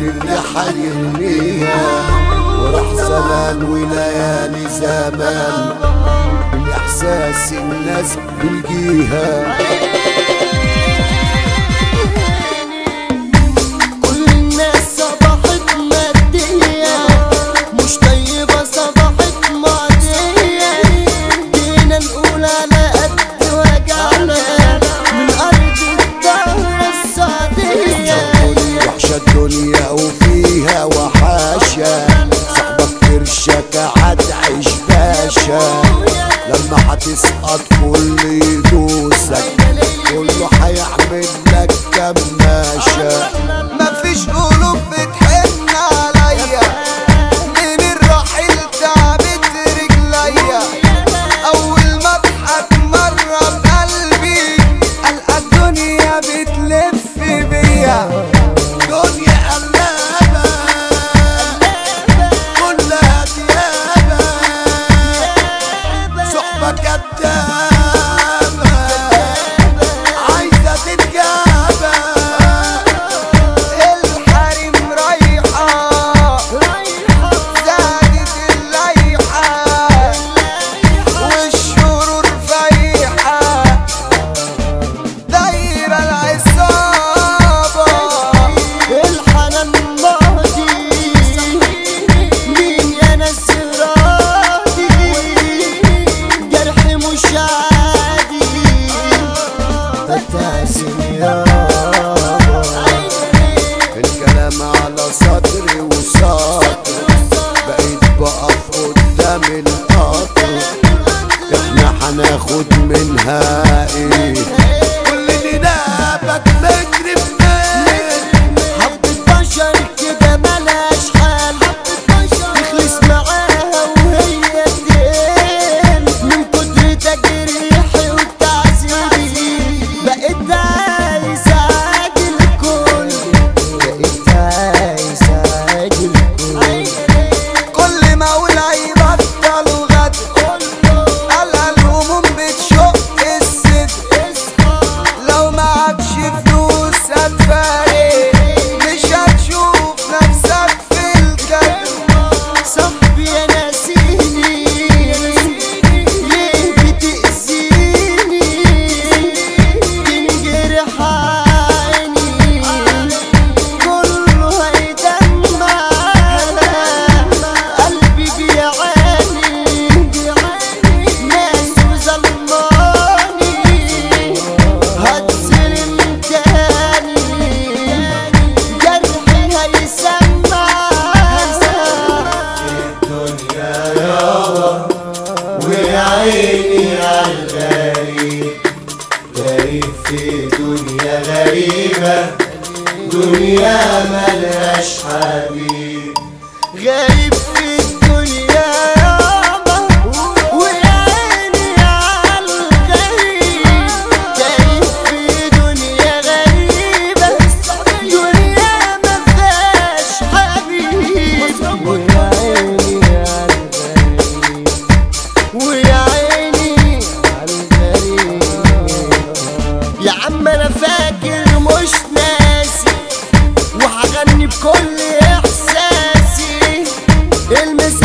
اللي حيرميها وراح زمان وليالي زمان من احساس الناس بالجيها كل الناس صبحت مادية مش طيبة صبحت معدية جينا نقول على قد وجعنا من أرض الدهر السعدية وحشة الدنيا وفيها وحاشة صاحبك قرشك هتعيش باشا لما هتسقط كل يدوسك كله هيعمل لك كماشة مفيش قلوب بتحن عليا من الرحيل تعبت رجليا اول ما اضحك مرة بقلبي القى الدنيا بتلف بيا دنيا قلابة كلها ديابة صحبة كدابة عايزة تتجابة الحريم رايحة زادت الليحة والشرور فايحة دايرة العصابة الحنان ماضي مين يا ناس راضي جرح مش عادي فتاسم يابا الكلام على صدري وسطر بقيت بقف قدام القطر احنا هناخد منها ايه كل اللي نابك مجري بمين حبة بشر كده ملهاش حال تخلص معاها وهي تقل من كتر تجريحي وتعذيبي بقيت عايز اعادي الكل بقيت عايز اعادي الكل كل ما اقول هيبطل غد قلقة الهموم بتشق الصدر لو معكش فلوس هتفارق مش هتشوف نفسك في الجد صاحبي يا ناسيني ليه بتأذيني تنجرح عيني كله هيدمع قلبي بيعاني ناس وظلماني هتظلم تاني جرحي هيسمع ويا عيني عالغريب غريب في دنيا غريبة دنيا ملهاش حبيب غايب في الدنيا يابا ويا عيني عالغريب تايه في دنيا غريبة دنيا ما فيهاش حبيب ويا عيني عالغريب ويا عيني عالغريب يا عم انا فاكر مش ناسي وهغني بكل احساسي المس